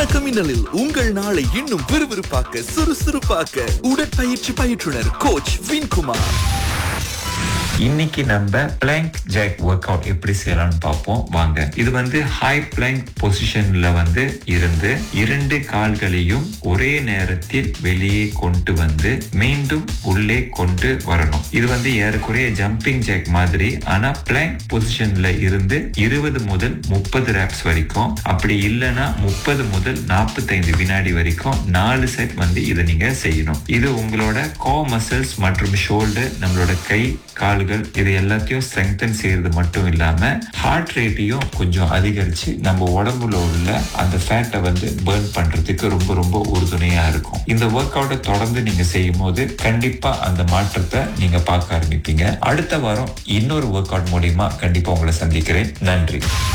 வணக்கம் மின்னலில் உங்கள் நாளை இன்னும் விறுவிறுப்பாக்க சுறுசுறுப்பாக்க உடற்பயிற்சி பயிற்றுனர் கோச் வின்குமார் இன்னைக்கு நம்ம பிளாங்க் ஜாக் ஒர்க் அவுட் எப்படி செய்யலாம்னு பார்ப்போம் வாங்க இது வந்து ஹை பிளாங்க் பொசிஷன்ல வந்து இருந்து இரண்டு கால்களையும் ஒரே நேரத்தில் வெளியே கொண்டு வந்து மீண்டும் உள்ளே கொண்டு வரணும் இது வந்து ஏறக்குறைய ஜம்பிங் ஜாக் மாதிரி ஆனா பிளாங்க் பொசிஷன்ல இருந்து இருபது முதல் முப்பது ரேப்ஸ் வரைக்கும் அப்படி இல்லைன்னா முப்பது முதல் நாற்பத்தைந்து வினாடி வரைக்கும் நாலு செட் வந்து இதை நீங்க செய்யணும் இது உங்களோட கோ மசில்ஸ் மற்றும் ஷோல்டர் நம்மளோட கை கால்கள் இது எல்லாத்தையும் ஸ்ட்ரெங்தன் செய்யறது மட்டும் இல்லாம ஹார்ட் ரேட்டையும் கொஞ்சம் அதிகரிச்சு நம்ம உடம்புல உள்ள அந்த ஃபேட்டை வந்து பேர்ன் பண்றதுக்கு ரொம்ப ரொம்ப உறுதுணையா இருக்கும் இந்த ஒர்க் அவுட்டை தொடர்ந்து நீங்க செய்யும் போது கண்டிப்பா அந்த மாற்றத்தை நீங்க பார்க்க ஆரம்பிப்பீங்க அடுத்த வாரம் இன்னொரு ஒர்க் அவுட் மூலியமா கண்டிப்பா உங்களை சந்திக்கிறேன் நன்றி